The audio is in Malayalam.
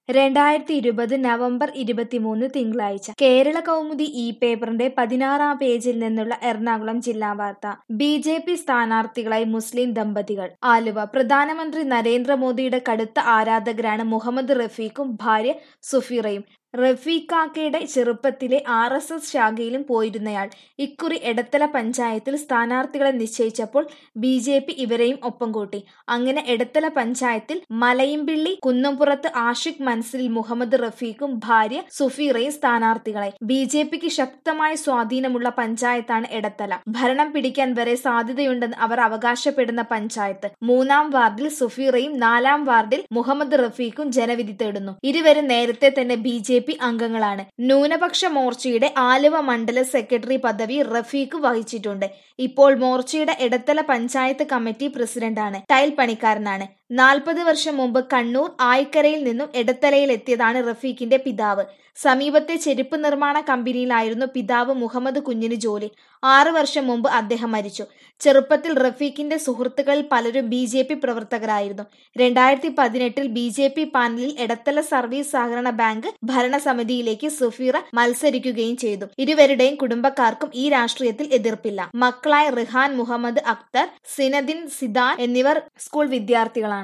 രണ്ടായിരത്തി ഇരുപത് നവംബർ ഇരുപത്തിമൂന്ന് തിങ്കളാഴ്ച കേരള കൗമുദി ഈ പേപ്പറിന്റെ പതിനാറാം പേജിൽ നിന്നുള്ള എറണാകുളം ജില്ലാ വാർത്ത ബി ജെ പി സ്ഥാനാർത്ഥികളായി മുസ്ലിം ദമ്പതികൾ ആലുവ പ്രധാനമന്ത്രി നരേന്ദ്രമോദിയുടെ കടുത്ത ആരാധകരാണ് മുഹമ്മദ് റഫീഖും ഭാര്യ സുഫീറയും റഫീഖാക്കയുടെ ചെറുപ്പത്തിലെ ആർ എസ് എസ് ശാഖയിലും പോയിരുന്നയാൾ ഇക്കുറി എടത്തല പഞ്ചായത്തിൽ സ്ഥാനാർത്ഥികളെ നിശ്ചയിച്ചപ്പോൾ ബി ജെ പി ഇവരെയും ഒപ്പം കൂട്ടി അങ്ങനെ എടത്തല പഞ്ചായത്തിൽ മലയിമ്പിള്ളി കുന്നംപുറത്ത് ആഷിഖ് മൻസിൽ മുഹമ്മദ് റഫീഖും ഭാര്യ സുഫീറയും സ്ഥാനാർത്ഥികളായി ബി ജെ പിക്ക് ശക്തമായ സ്വാധീനമുള്ള പഞ്ചായത്താണ് എടത്തല ഭരണം പിടിക്കാൻ വരെ സാധ്യതയുണ്ടെന്ന് അവർ അവകാശപ്പെടുന്ന പഞ്ചായത്ത് മൂന്നാം വാർഡിൽ സുഫീറയും നാലാം വാർഡിൽ മുഹമ്മദ് റഫീഖും ജനവിധി തേടുന്നു ഇരുവരും നേരത്തെ തന്നെ ബി ജെ പി അംഗങ്ങളാണ് ന്യൂനപക്ഷ മോർച്ചയുടെ ആലുവ മണ്ഡല സെക്രട്ടറി പദവി റഫീഖ് വഹിച്ചിട്ടുണ്ട് ഇപ്പോൾ മോർച്ചയുടെ എടത്തല പഞ്ചായത്ത് കമ്മിറ്റി പ്രസിഡന്റാണ് ടൈൽ പണിക്കാരനാണ് നാൽപ്പത് വർഷം മുമ്പ് കണ്ണൂർ ആയിക്കരയിൽ നിന്നും എടത്തലയിൽ എത്തിയതാണ് റഫീഖിന്റെ പിതാവ് സമീപത്തെ ചെരുപ്പ് നിർമ്മാണ കമ്പനിയിലായിരുന്നു പിതാവ് മുഹമ്മദ് കുഞ്ഞിന് ജോലി ആറു വർഷം മുമ്പ് അദ്ദേഹം മരിച്ചു ചെറുപ്പത്തിൽ റഫീഖിന്റെ സുഹൃത്തുക്കളിൽ പലരും ബി ജെ പി പ്രവർത്തകരായിരുന്നു രണ്ടായിരത്തി പതിനെട്ടിൽ ബി ജെ പി പാനലിൽ എടത്തല സർവീസ് സഹകരണ ബാങ്ക് ഭരണസമിതിയിലേക്ക് സുഫീറ മത്സരിക്കുകയും ചെയ്തു ഇരുവരുടെയും കുടുംബക്കാർക്കും ഈ രാഷ്ട്രീയത്തിൽ എതിർപ്പില്ല മക്കളായ റിഹാൻ മുഹമ്മദ് അക്തർ സിനദിൻ സിദാൻ എന്നിവർ സ്കൂൾ വിദ്യാർത്ഥികളാണ്